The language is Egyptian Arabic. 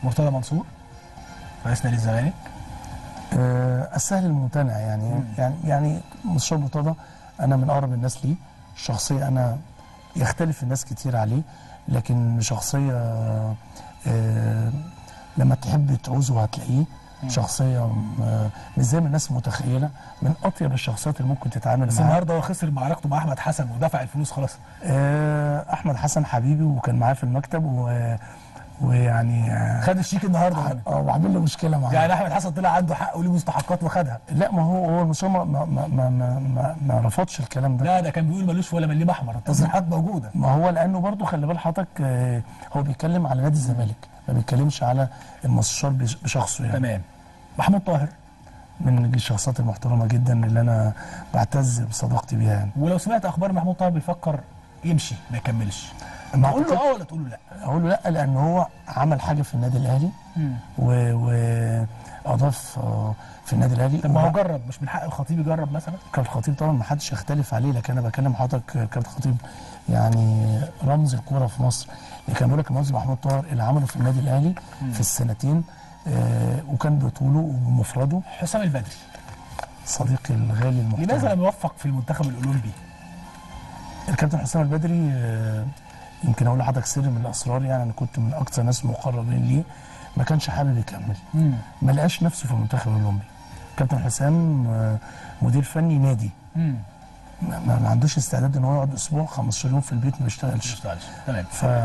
مرتضى منصور رئيس نادي الزمالك آه، السهل الممتنع يعني يعني يعني مستشار مرتضى انا من اقرب الناس ليه شخصيه انا يختلف الناس كتير عليه لكن شخصيه آه، لما تحب تعوزه هتلاقيه شخصيه آه، مش زي ما الناس متخيله من اطيب الشخصيات اللي ممكن تتعامل بس معاها النهارده هو خسر معركته مع احمد حسن ودفع الفلوس خلاص آه، احمد حسن حبيبي وكان معايا في المكتب و ويعني آه، خد الشيك النهارده كمان. اه وعامل له مشكله معاه يعني احمد حسن طلع عنده حق وليه مستحقات وخدها لا ما هو هو المستشار ما ما ما, ما, ما, ما, ما رفضش الكلام ده لا ده كان بيقول ملوش ولا مليم احمر التصريحات موجوده ما هو لانه برضه خلي بال حضرتك آه، هو بيتكلم على نادي الزمالك ما بيتكلمش على المستشار بش- بشخصه يعني تمام محمود طاهر من الشخصيات المحترمه جدا اللي انا بعتز بصداقتي بيها يعني ولو سمعت اخبار محمود طاهر بيفكر يمشي ما يكملش ما تقول له أعتقد- اه ولا تقول له لا اقول له لا لان هو عمل حاجه في النادي الاهلي و- واضاف آه، في النادي الاهلي طب ما هو وع- جرب مش من حق الخطيب يجرب مثلا كابتن خطيب طبعا ما حدش يختلف عليه لكن انا بكلم حضرتك كابتن خطيب يعني رمز الكوره في مصر اللي كان بيقول لك المهندس محمود طاهر اللي عمله في النادي الاهلي في السنتين آه وكان بطوله وبمفرده حسام البدري صديقي الغالي لماذا المحترم لم يوفق في المنتخب الاولمبي الكابتن حسام البدري آه يمكن اقول لحضرتك سر من الاسرار يعني انا كنت من اكثر ناس مقربين ليه ما كانش حابب يكمل ما لقاش نفسه في المنتخب الاولمبي كابتن حسام آه مدير فني نادي امم ما, ما عندوش استعداد ان هو يقعد اسبوع 15 يوم في البيت ما يشتغلش تمام ف